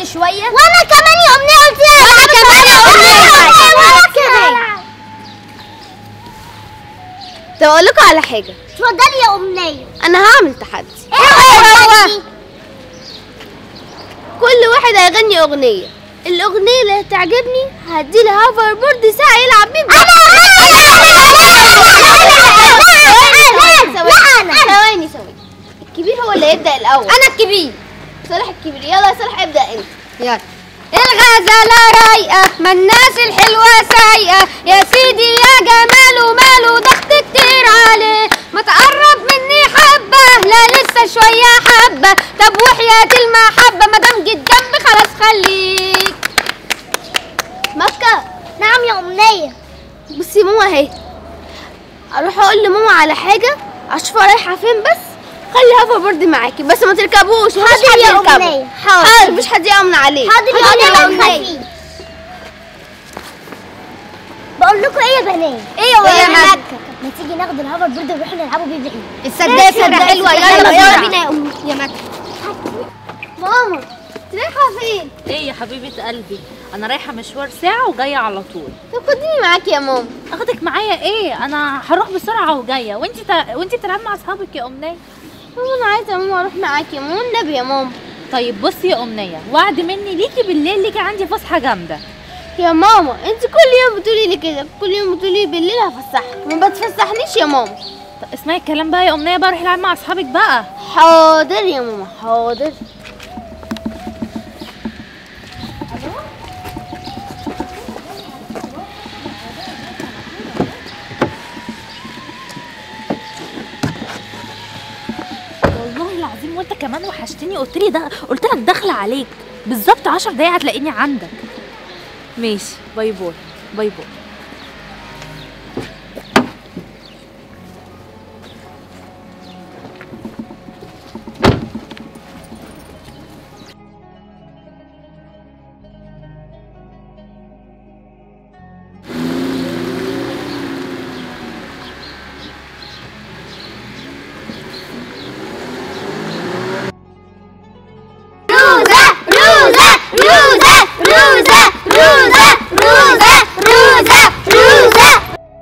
شويه وانا كمان يا امنيه قلت لها وانا كمان يا أمنية. وانا كمان طب اقول لكم على حاجه اتفضلي يا امنيه انا هعمل تحدي ايه هو كل واحد هيغني اغنيه الاغنيه اللي هتعجبني هدي له هافر بورد ساعه يلعب بيه لا انا ثواني ثواني الكبير هو اللي يبدا الاول انا الكبير صالح الكبير يلا يا صالح ابدا انت يلا الغزالة رايقة ما الناس الحلوة سايقة يا سيدي يا جمال وماله ضغط كتير عليه ما تقرب مني حبة لا لسه شوية حبة طب وحياة المحبة ما دام جيت جنبي خلاص خليك مكه نعم يا امنيه بصي ماما اهي اروح اقول لماما على حاجه اشوفها رايحه فين بس خلي هافر بورد معاكي بس ما تركبوش مفيش حاضر حد يا يركبه أمنية، حاضر حاضر مفيش حد يأمن عليه حاضر يا حاضر امنيه أمنية. ما تخافيش بقول لكم ايه يا بنات ايه يا إيه يا ولاد مكة؟ ما تيجي ناخد الهافر بورد ونروح نلعبوا بيه بعيد الصدق فكرة حلوة يلا يلا بينا بينا يا امي يا مكة ماما انت رايحه فين ايه يا حبيبة قلبي انا رايحة مشوار ساعة وجاية على طول طب خديني معاكي يا ماما اخدك معايا ايه انا هروح بسرعة وجاية وانتي تا... وانتي بتلعبي مع اصحابك يا امنية ماما انا عايزه يا ماما اروح معاكي يا ماما النبي يا ماما طيب بصي يا امنية وعد مني ليكي بالليل ليكي عندي فسحة جامدة يا ماما انت كل يوم بتقولي لي كده كل يوم بتقولي لي بالليل هفسحك ما بتفسحنيش يا ماما طب اسمعي الكلام بقى يا امنية بقى روحي العبي مع اصحابك بقى حاضر يا ماما حاضر والله العظيم وانت كمان وحشتني قلت لي ده قلت لك داخلة عليك بالظبط 10 دقايق هتلاقيني عندك ماشي باي باي باي باي روزة روزة روزة روزة روزة روزة روزة روزة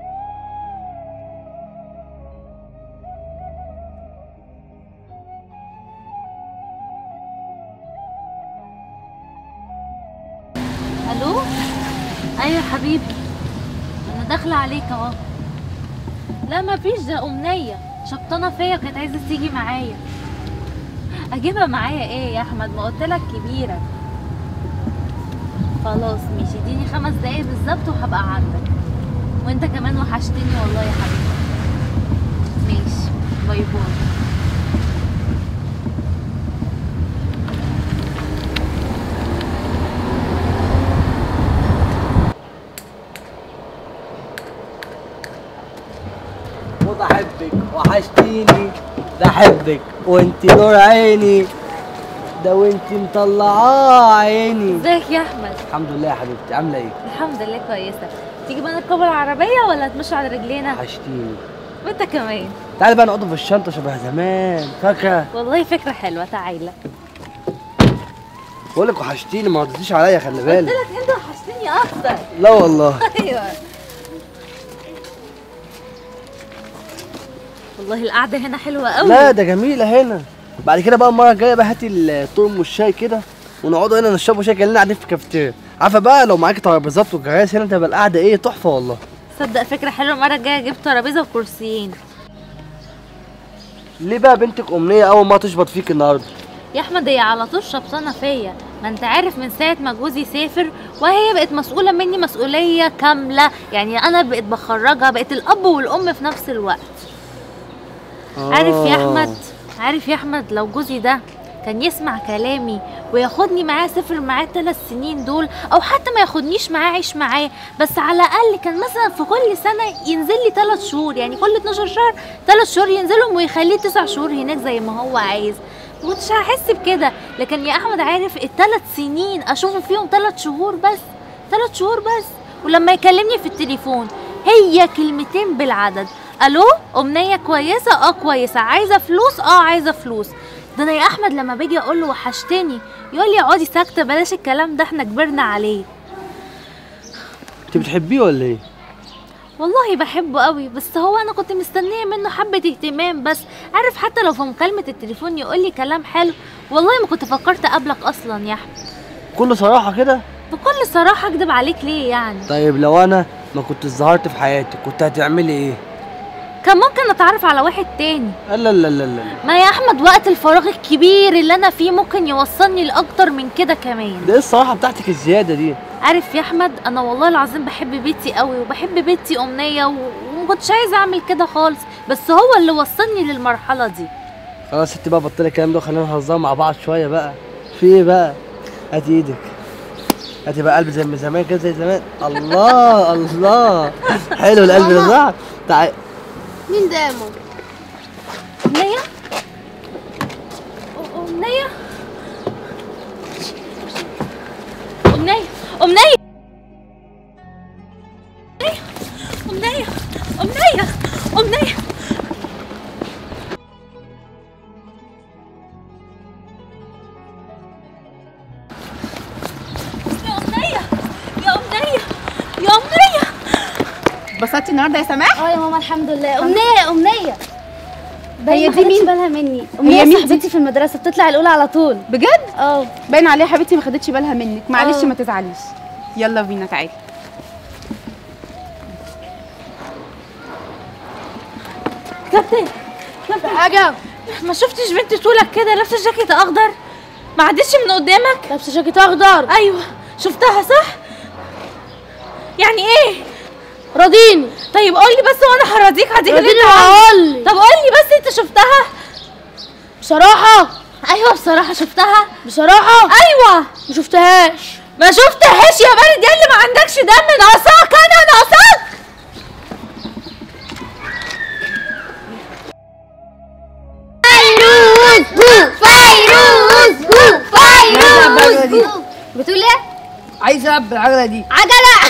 الو ايوه يا حبيبي انا داخله عليك اهو لا ما فيش ده امنيه شبطانه فيا وكانت عايزه تيجي معايا اجيبها معايا ايه يا احمد ما قلت لك كبيره خلاص ماشي اديني خمس دقايق بالظبط وهبقى عندك وانت كمان وحشتني والله يا حبيبي ماشي باي باي وبحبك وحشتيني بحبك وانت نور عيني ده وانت مطلعاه عيني ازيك يا احمد الحمد لله يا حبيبتي عامله ايه الحمد لله كويسه تيجي بقى نركب العربيه ولا تمشي على رجلينا وحشتيني وانت كمان تعالي بقى نقعد في الشنطه شبه زمان فاكره والله فكره حلوه تعالى بقول لك وحشتيني ما ردتيش عليا خلي قلت بالك لك انت وحشتني اكتر لا والله ايوه والله القعده هنا حلوه قوي لا ده جميله هنا بعد كده بقى المره الجايه بقى هاتي الطرم والشاي كده ونقعدوا هنا نشربوا شاي كاننا قاعدين في الكافيتيريا عارفه بقى لو معاكي ترابيزات وكراسي هنا تبقى القعده ايه تحفه والله صدق فكره حلوه المره الجايه اجيب ترابيزه وكرسيين ليه بقى بنتك امنيه اول ما تشبط فيك النهارده يا احمد هي على طول شبطانه فيا ما انت عارف من ساعه ما جوزي سافر وهي بقت مسؤوله مني مسؤوليه كامله يعني انا بقيت بخرجها بقيت الاب والام في نفس الوقت عارف يا احمد عارف يا احمد لو جوزي ده كان يسمع كلامي وياخدني معاه سافر معاه ثلاث سنين دول او حتى ما ياخدنيش معاه عيش معاه بس على الاقل كان مثلا في كل سنه ينزل لي ثلاث شهور يعني كل 12 شهر ثلاث شهور ينزلهم ويخليه تسع شهور هناك زي ما هو عايز كنتش هحس بكده لكن يا احمد عارف الثلاث سنين اشوفه فيهم ثلاث شهور بس ثلاث شهور بس ولما يكلمني في التليفون هي كلمتين بالعدد الو امنيه كويسه اه كويسه عايزه فلوس اه عايزه فلوس ده انا يا احمد لما باجي اقول له وحشتني يقول لي اقعدي ساكته بلاش الكلام ده احنا كبرنا عليه انت بتحبيه ولا ايه والله بحبه قوي بس هو انا كنت مستنيه منه حبه اهتمام بس عارف حتى لو في مكالمه التليفون يقول لي كلام حلو والله ما كنت فكرت اقابلك اصلا يا احمد بكل صراحه كده بكل صراحه اكدب عليك ليه يعني طيب لو انا ما كنت ظهرت في حياتك كنت هتعملي ايه كان ممكن اتعرف على واحد تاني لا لا لا لا لا ما يا احمد وقت الفراغ الكبير اللي انا فيه ممكن يوصلني لاكتر من كده كمان ده ايه الصراحه بتاعتك الزياده دي عارف يا احمد انا والله العظيم بحب بيتي قوي وبحب بيتي امنيه و- ومكنتش عايزه اعمل كده خالص بس هو اللي وصلني للمرحله دي خلاص انت بقى بطلي الكلام ده وخلينا نهزر مع بعض شويه بقى في ايه بقى هاتي ايدك هاتي بقى قلب زي ما زمان كده زي زمان الله الله حلو القلب ده صح تعال مين ده يا ماما امنيه أ- امنيه امنيه امنيه امنيه امنيه امنيه يا امنيه يا امنيه يا امنيه اتبسطتي النهارده يا سماح اه يا ماما الحمد لله امنيه امنيه هي دي مين بالها مني هي امنيه مين دي؟ صاحبتي في المدرسه بتطلع الاولى على طول بجد اه باين عليها حبيبتي ما خدتش بالها منك معلش آه. ما تزعليش يلا بينا تعالي كابتن كابتن حاجه ما شفتش بنت طولك كده لابسه جاكيت اخضر ما عدتش من قدامك لابسه جاكيت اخضر ايوه شفتها صح يعني ايه راضيني طيب قولي بس وانا هراضيك هديك اللي راضيني انت عاوزه. وهقولي طب قولي بس انت شفتها بصراحه ايوه بصراحه شفتها بصراحه ايوه ما شفتهاش ما شفتهاش يا بارد يا اللي ما عندكش دم ناقصاك انا ناقصاك فيروز فيروز بتقول ايه؟ عايز العب بالعجله دي عجلة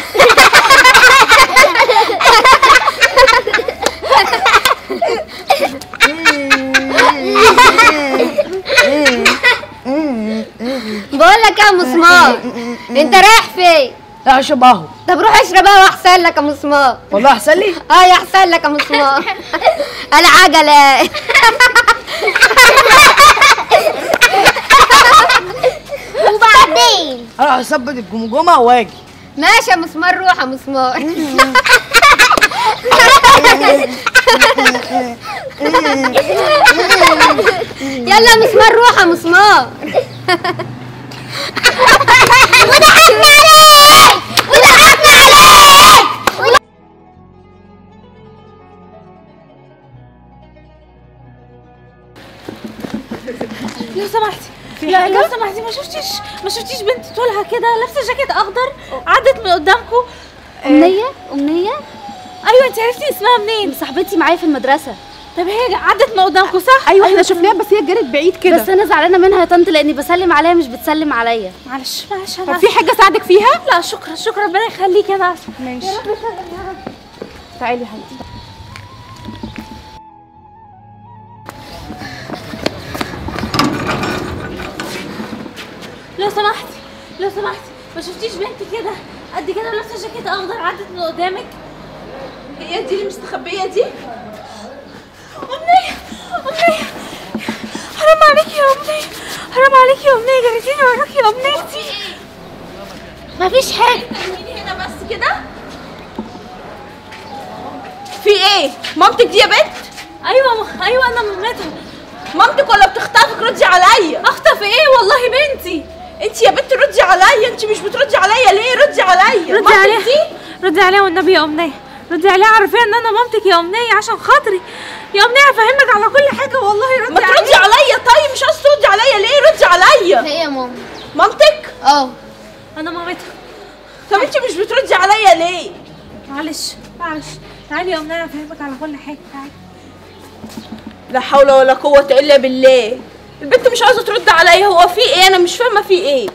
بقول لك يا مسمار انت رايح فين؟ لا اشرب قهوه طب روح اشرب قهوه احسن لك يا مسمار والله احسن لي اه يا احسن لك يا مسمار العجلة وبعدين اروح اثبت الجمجمه واجي ماشي يا مسمار روح يا مسمار يلا يا مسمار روح يا مسمار وضحكنا عليك وضحكنا عليك لو سمحتي لا لو سمحتي ما شفتيش ما شفتيش بنت طولها كده لابسه جاكيت اخضر عدت من قدامكم امنيه امنيه ايوه انت عرفتي اسمها منين صاحبتي معايا في المدرسه طب هي عدت من قدامكم صح ايوه احنا شفناها بس هي جرت بعيد كده بس انا زعلانه منها يا طنط لاني بسلم عليها مش بتسلم عليا معلش معلش طب انا في حاجه اساعدك فيها لا شكرا شكرا ربنا يخليكي انا اسفه ماشي تعالي يا حبيبتي لو سمحتي لو سمحتي ما شفتيش بنت كده قد كده لابسه جاكيت اخضر عدت من قدامك هي دي اللي مستخبيه دي امنيه امنيه حرام عليكي يا امنيه حرام عليكي يا امنيه جريتيني وراكي يا امنيتي مفيش حاجه خليني هنا بس كده في ايه مامتك دي يا بنت ايوه ايوه انا مامتها مامتك ولا بتخطفك ردي عليا اخطف ايه والله بنتي انت يا بنت ردي عليا انت مش بتردي عليا ليه ردي عليا ردي مامتك عليها دي ردي عليها والنبي يا امنيه ردي عليها عارفين ان انا مامتك يا امنيه عشان خاطري يا امنيه افهمك على كل حاجه والله ما ردي تردي عليها عليا طيب مش عايزه تردي عليا ليه ردي عليا ايه يا ماما مامتك اه انا مامتها طب انت مش بتردي عليا ليه معلش معلش تعالي يا امنيه افهمك على كل حاجه تعالي لا حول ولا قوة إلا بالله البنت مش عايزة ترد عليا هو في ايه أنا مش فاهمة في ايه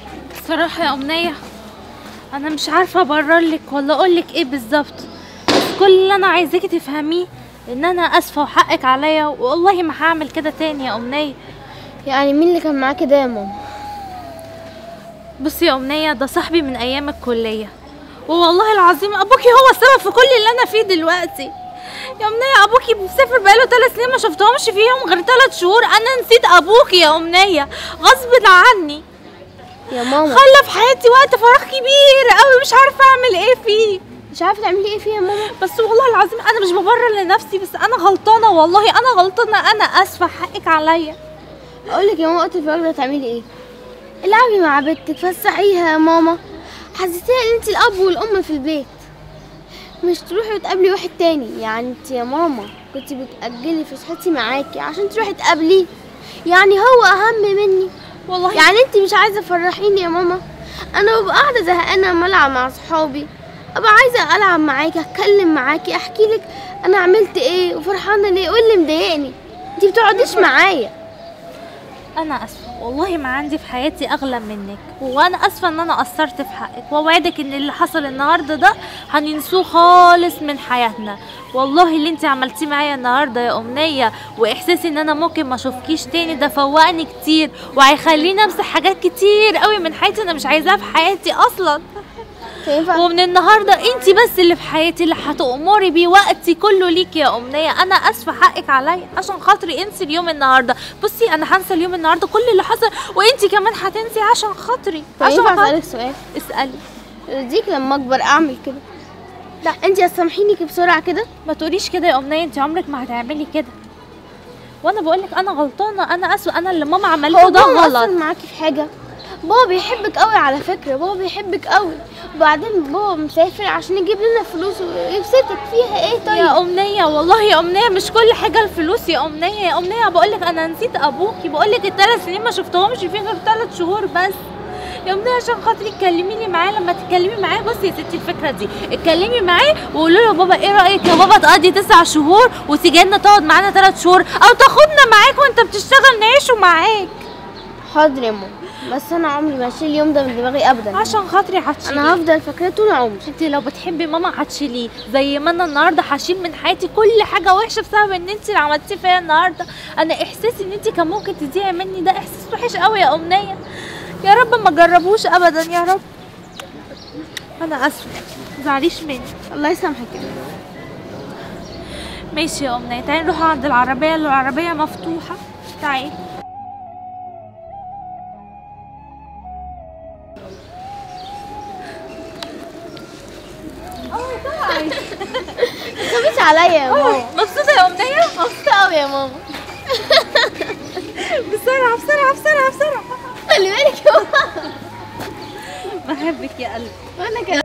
الصراحه يا امنيه انا مش عارفه ابرر لك ولا اقول لك ايه بالظبط بس كل اللي انا عايزاكي تفهميه ان انا اسفه وحقك عليا والله ما هعمل كده تاني يا امنيه يعني مين اللي كان معاكي ده يا ماما بصي يا أمنية ده صاحبي من أيام الكلية والله العظيم أبوكي هو السبب في كل اللي أنا فيه دلوقتي يا أمنية أبوكي مسافر بقاله ثلاث سنين ما شفتهمش فيهم غير ثلاث شهور أنا نسيت أبوكي يا أمنية غصب عني يا ماما خلى في حياتي وقت فراغ كبير قوي مش عارفة أعمل إيه فيه مش عارفه تعملي ايه فيها يا ماما بس والله العظيم أنا مش ببرر لنفسي بس أنا غلطانة والله أنا غلطانة أنا آسفة حقك عليا اقول لك يا ماما وقت الفراغ ده تعملي ايه العبي مع بنتك فسحيها يا ماما حسسيها ان انت الاب والام في البيت مش تروحي وتقابلي واحد تاني يعني انت يا ماما كنت بتأجلي فسحتي معاكي عشان تروحي تقابليه يعني هو اهم مني والله يعني انت مش عايزه تفرحيني يا ماما انا ببقى قاعده زهقانه اما العب مع صحابي ابقى عايزه العب معاكي اتكلم معاكي احكي لك انا عملت ايه وفرحانه ليه وايه اللي مضايقني انت بتقعديش معايا انا اسفه والله ما عندي في حياتي اغلى منك وانا اسفه ان انا قصرت في حقك واوعدك ان اللي حصل النهارده ده هننسوه خالص من حياتنا والله اللي انت عملتيه معايا النهارده يا امنيه واحساسي ان انا ممكن ما اشوفكيش تاني ده فوقني كتير وهيخليني امسح حاجات كتير قوي من حياتي انا مش عايزاها في حياتي اصلا فينفع ومن النهارده انت بس اللي في حياتي اللي هتأمري بيه وقتي كله ليكي يا امنيه انا اسفه حقك عليا عشان خاطري انسي اليوم النهارده بصي انا هنسى اليوم النهارده كل اللي حصل وانت كمان هتنسي عشان خاطري عشان ينفع خاطري اسالك سؤال اسالي يرضيك لما اكبر اعمل كده لا انت هتسامحيني بسرعه كده ما تقوليش كده يا امنيه انت عمرك ما هتعملي كده وانا بقولك انا غلطانه انا اسفه انا اللي ماما عملته هو ده بابا غلط مقصر معاكي في حاجه بابا بيحبك قوي على فكره بابا بيحبك قوي وبعدين بابا مسافر عشان يجيب لنا فلوس ويبسطك فيها ايه طيب يا أمنية والله يا أمنية مش كل حاجة الفلوس يا أمنية يا أمنية بقولك أنا نسيت أبوكي بقولك الثلاث سنين ما شفتهمش فيه غير ثلاث شهور بس يا أمنية عشان خاطري اتكلميني معاه لما تتكلمي معاه بصي يا ستي الفكرة دي اتكلمي معاه وقولي له يا بابا ايه رأيك يا بابا تقضي تسع شهور وتيجي لنا تقعد معانا ثلاث شهور أو تاخدنا معاك وأنت بتشتغل نعيشه معاك حاضر يا ماما بس انا عمري ما اشيل اليوم ده من دماغي ابدا عشان خاطري هتشيليه انا هفضل فاكراه طول عمري انت لو بتحبي ماما هتشيليه زي ما انا النهارده هشيل من حياتي كل حاجه وحشه بسبب ان انت اللي عملتيه فيا النهارده انا احساسي ان انت كان ممكن تضيعي مني ده احساس وحش قوي يا امنيه يا رب ما جربوش ابدا يا رب انا اسفه متزعليش مني الله يسامحك يا ماما. ماشي يا امنيه تعالي نروح عند العربيه اللي العربيه مفتوحه تعالي تخافيش عليا يا ماما مبسوطه يا امنيه مبسوطه قوي يا ماما بسرعه بسرعه بسرعه بسرعه خلي بالك يا ماما بحبك يا قلبي وانا كمان